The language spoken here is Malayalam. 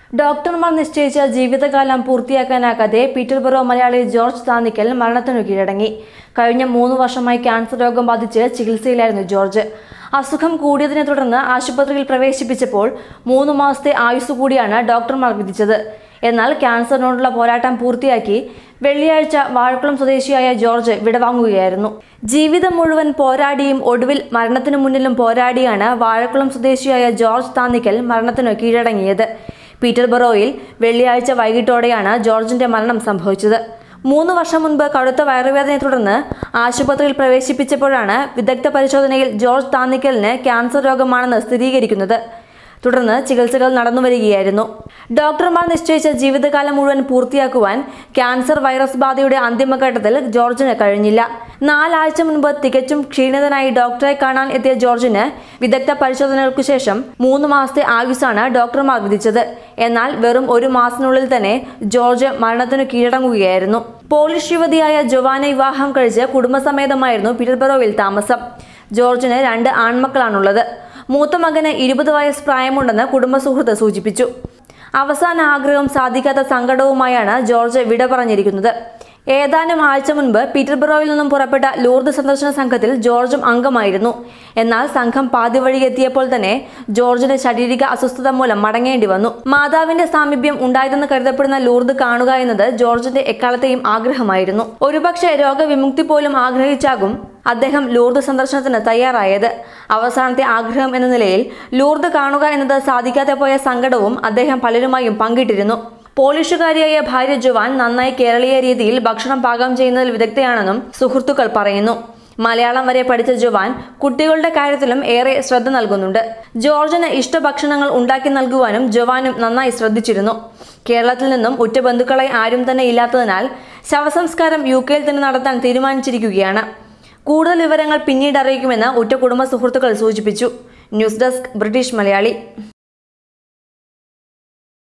ഡോക്ടർമാർ നിശ്ചയിച്ച ജീവിതകാലം പൂർത്തിയാക്കാനാകാതെ പീറ്റർബറോ മലയാളി ജോർജ് താന്നിക്കൽ മരണത്തിനു കീഴടങ്ങി കഴിഞ്ഞ മൂന്ന് വർഷമായി ക്യാൻസർ രോഗം ബാധിച്ച് ചികിത്സയിലായിരുന്നു ജോർജ് അസുഖം കൂടിയതിനെ തുടർന്ന് ആശുപത്രിയിൽ പ്രവേശിപ്പിച്ചപ്പോൾ മൂന്ന് മാസത്തെ ആയുസ് കൂടിയാണ് ഡോക്ടർമാർ വിധിച്ചത് എന്നാൽ ക്യാൻസറിനോടുള്ള പോരാട്ടം പൂർത്തിയാക്കി വെള്ളിയാഴ്ച വാഴക്കുളം സ്വദേശിയായ ജോർജ് വിടവാങ്ങുകയായിരുന്നു ജീവിതം മുഴുവൻ പോരാടിയും ഒടുവിൽ മരണത്തിനു മുന്നിലും പോരാടിയാണ് വാഴക്കുളം സ്വദേശിയായ ജോർജ് താന്നിക്കൽ മരണത്തിനു കീഴടങ്ങിയത് പീറ്റർബറോയിൽ വെള്ളിയാഴ്ച വൈകിട്ടോടെയാണ് ജോർജിന്റെ മരണം സംഭവിച്ചത് മൂന്ന് വർഷം മുൻപ് കടുത്ത വയറുവേദനയെ തുടർന്ന് ആശുപത്രിയിൽ പ്രവേശിപ്പിച്ചപ്പോഴാണ് വിദഗ്ധ പരിശോധനയിൽ ജോർജ് താന്നിക്കലിന് ക്യാൻസർ രോഗമാണെന്ന് സ്ഥിരീകരിക്കുന്നത് തുടർന്ന് ചികിത്സകൾ നടന്നുവരികയായിരുന്നു ഡോക്ടർമാർ നിശ്ചയിച്ച ജീവിതകാലം മുഴുവൻ പൂർത്തിയാക്കുവാൻ ക്യാൻസർ വൈറസ് ബാധയുടെ അന്തിമഘട്ടത്തിൽ ജോർജിന് കഴിഞ്ഞില്ല നാലാഴ്ച മുൻപ് തികച്ചും ക്ഷീണിതനായി ഡോക്ടറെ കാണാൻ എത്തിയ ജോർജിന് വിദഗ്ധ പരിശോധനകൾക്കു ശേഷം മൂന്ന് മാസത്തെ ആയുസാണ് ഡോക്ടർമാർ വിധിച്ചത് എന്നാൽ വെറും ഒരു മാസത്തിനുള്ളിൽ തന്നെ ജോർജ് മരണത്തിനു കീഴടങ്ങുകയായിരുന്നു പോളിഷ് യുവതിയായ ജൊവാനെ വിവാഹം കഴിച്ച് കുടുംബസമേതമായിരുന്നു പീറ്റർബറോവിൽ താമസം ജോർജിന് രണ്ട് ആൺമക്കളാണുള്ളത് മൂത്ത മകന് ഇരുപത് വയസ്സ് പ്രായമുണ്ടെന്ന് കുടുംബ സുഹൃത്ത് സൂചിപ്പിച്ചു അവസാന ആഗ്രഹം സാധിക്കാത്ത സങ്കടവുമായാണ് ജോർജ് വിട പറഞ്ഞിരിക്കുന്നത് ഏതാനും ആഴ്ച മുൻപ് പീറ്റർബറോയിൽ നിന്നും പുറപ്പെട്ട ലൂർദ് സന്ദർശന സംഘത്തിൽ ജോർജും അംഗമായിരുന്നു എന്നാൽ സംഘം പാതി വഴി എത്തിയപ്പോൾ തന്നെ ജോർജിന് ശാരീരിക അസ്വസ്ഥത മൂലം മടങ്ങേണ്ടി വന്നു മാതാവിന്റെ സാമീപ്യം ഉണ്ടായതെന്ന് കരുതപ്പെടുന്ന ലൂർദ് കാണുക എന്നത് ജോർജിന്റെ എക്കാലത്തെയും ആഗ്രഹമായിരുന്നു ഒരുപക്ഷെ രോഗവിമുക്തി പോലും ആഗ്രഹിച്ചാകും അദ്ദേഹം ലൂർദ് സന്ദർശനത്തിന് തയ്യാറായത് അവസാനത്തെ ആഗ്രഹം എന്ന നിലയിൽ ലൂർദ് കാണുക എന്നത് സാധിക്കാതെ പോയ സങ്കടവും അദ്ദേഹം പലരുമായും പങ്കിട്ടിരുന്നു പോളിഷുകാരിയായ ഭാര്യ ജുവാൻ നന്നായി കേരളീയ രീതിയിൽ ഭക്ഷണം പാകം ചെയ്യുന്നതിൽ വിദഗ്ധയാണെന്നും സുഹൃത്തുക്കൾ പറയുന്നു മലയാളം വരെ പഠിച്ച ജുവാൻ കുട്ടികളുടെ കാര്യത്തിലും ഏറെ ശ്രദ്ധ നൽകുന്നുണ്ട് ജോർജിന് ഇഷ്ടഭക്ഷണങ്ങൾ ഉണ്ടാക്കി നൽകുവാനും ജവാനും നന്നായി ശ്രദ്ധിച്ചിരുന്നു കേരളത്തിൽ നിന്നും ഉറ്റ ബന്ധുക്കളായി ആരും തന്നെ ഇല്ലാത്തതിനാൽ ശവസംസ്കാരം യു കെയിൽ തന്നെ നടത്താൻ തീരുമാനിച്ചിരിക്കുകയാണ് കൂടുതൽ വിവരങ്ങൾ പിന്നീട് അറിയിക്കുമെന്ന് ഉറ്റ കുടുംബ സുഹൃത്തുക്കൾ സൂചിപ്പിച്ചു ന്യൂസ് ഡെസ്ക് ബ്രിട്ടീഷ് മലയാളി